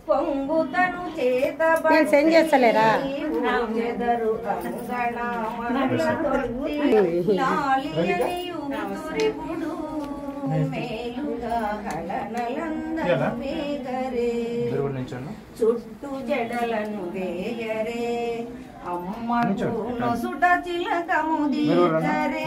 పొంగుతను చేత నేను సెండ్ చేస్తలేరా? చెదరు అంగళ లాలియనియూతురిపుడు మేలుగా కళనలందరూ వేగరే చుట్టూ జడలను వేయరే అమ్మకు నొసుట చిలకము దీచరే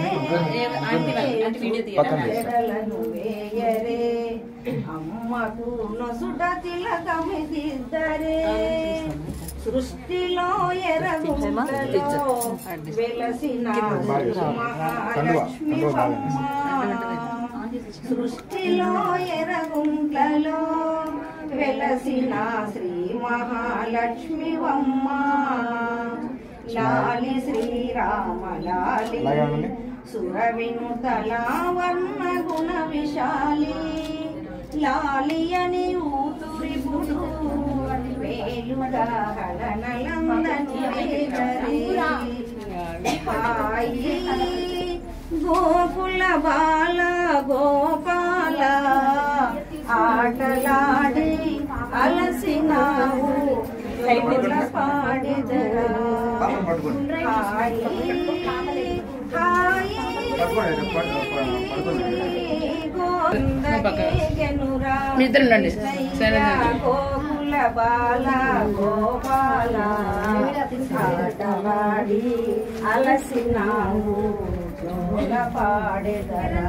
జడలను వేయరే అమ్మకు నొసుట చిలకము దిద్దరే సృష్టిలో ఎరగుంటలో వెలసిన మహాలక్ష్మి సృష్టిలో ఎరగుంట్లలో వెలసిన శ్రీ మహాలక్ష్మి వమ్మ లాలి శ్రీరామ లాలి సురవినుత లావన్న గుణ విశాలి లాలి అని ఊతురిపుడు వేలుగా హలనలందని వేగరి. హాయి గోకుల బాల గోపాల ఆటలాడి అలసినావు జోల పాడిదరా హాయి హాయి గోవిందకేగెనురా మీ ఇద్దరు ఉండండి. సరే గోకుల బాల గోపాల ఆటలాడి అలసినావు జోల పాడెదరా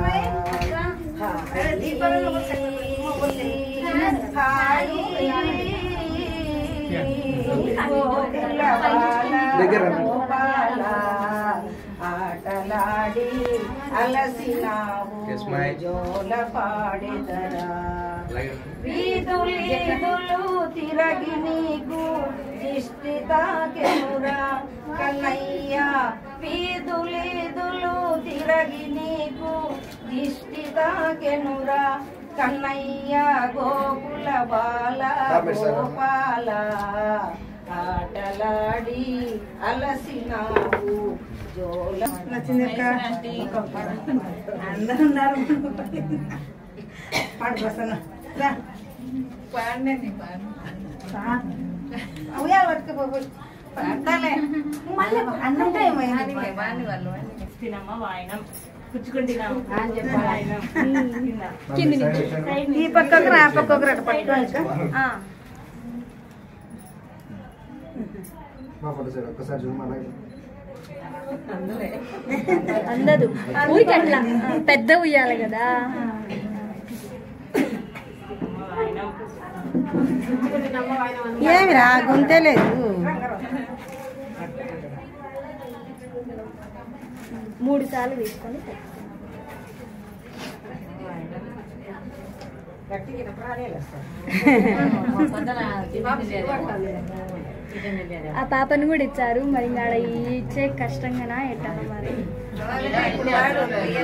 గోపాల ఆటలాడి అలసినావు Yes, ma'am. జోల పాడెదరా వీధులీదులు తిరగి నీకు దిష్టి తాకెనురా కన్నయ్య వీధులీదులు తిరగి నీకు దిష్టి తాకెనురా కన్నయ్య గోకుల బాల గోపాల ఆటలాడి అలసినావు జోల అందరూ ఉన్నారు పాడు ప్రసన్న రా ఉయ్యాల పట్టుకుపోయి పడతాలే మళ్ళీ అన్నంటే ఏమైంది తినమ్మా వాయినం పుచ్చుకుంటున్నాము ఈ పక్కకు రా ఆ పక్కకు రా పట్టుకోక ఒక్కసారి చూడు మళ్ళీ అందదు ఊరికి అట్లా పెద్ద ఉయ్యాలి కదా ఏమిరా గుంతే లేదు మూడు సార్లు తీసుకొని గట్టిగా ప్రాణాలు వస్తాయి ఆ పాపను కూడా ఇచ్చారు మరి ఇంకా ఆడ ఇచ్చే కష్టంగానా ఎట్టా మరి ఇప్పుడు వాడు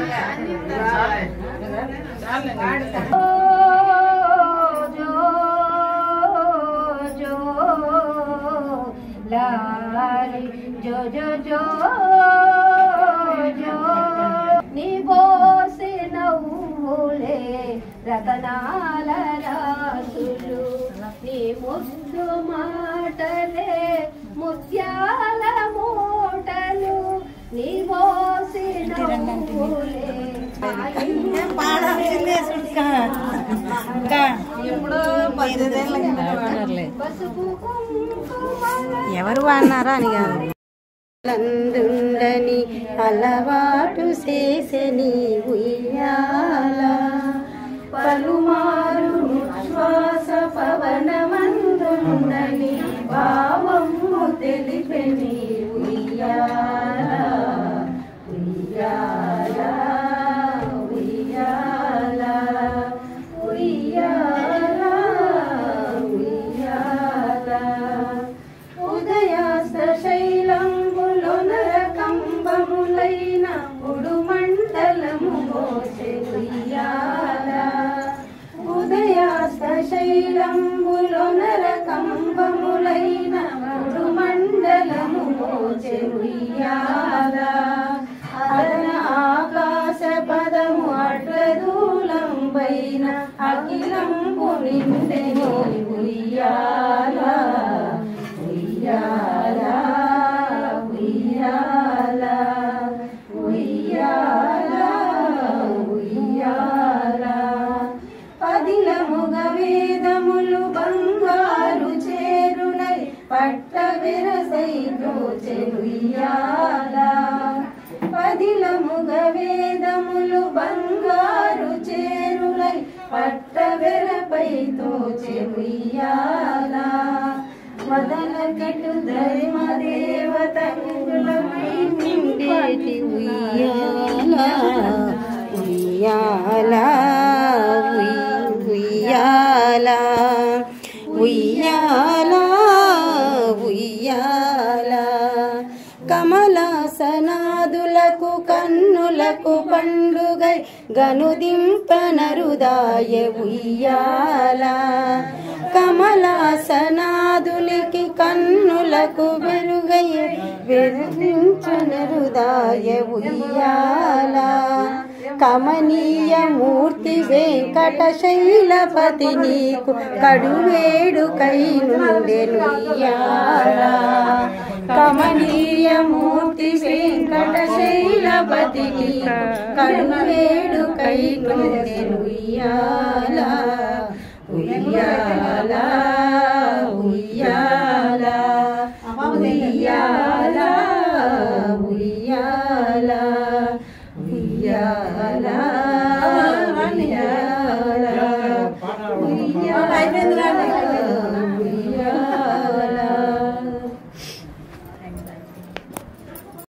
జో జో జో జో నీ బోసి నవ్వులే రతనాల రాసులు నీ ముద్దు మాటలే ముత్యాల మూటలు నీ బోసి నవ్వులే పసుపు కుంకుమల ఎవరు అన్నారా అని కాదు లందుండని అలవాటు చేసని ఉయ్యాల పలుమారు శ్వాస పవనమందుండని భావము తెలిపెని ఉయ్యాల ఉయ్యాల ఉయ్యాల ఉయ్యాల ఉయ్యాల ఉదయాస్త శైలంబులో నరకంబములైన ఉడుమండలము మోసే ఉయ్యాల ఉదయాస్త శైలంబులో నరకంబములైన ఉడుమండలము మోసే ఉయ్యాల అదన ఆకాశ పదము అడ్రదూలం పైన అఖిలంపు నిండెని ఉయ్యాల వెరసైతో చెలుయ్యాల పదిలముగ వేదములు బంగారు చేరులై పట్ట వెరపైతో చెలుయ్యాల మదన కటు ధర్మ దేవత నిండేటి ఉయ్యాల ఉయ్యాల ఉయ్యాల ఉయ్యాల ఉయ్యాల కమలాసనాదులకు కన్నులకు పండుగై గనుదింపనరుదాయ ఉయ్యాల కమలాసనాదులకి కన్నులకు వెరుగై వెరుగించనరుదాయ ఉయ్యాల కమనీయ మూర్తి వెంకట శైలపతి నీకు కడువేడు కై నుండెను ఇయ్యాల. కమనీయ మూర్తి వెంకట శైలపతి నీకు కడువేడు కై నుండెను ఇయ్యాల. ఉయ్యాల ఉయ్యాల ఉయ్యాల ఉయ్యాల ఉయ్యాల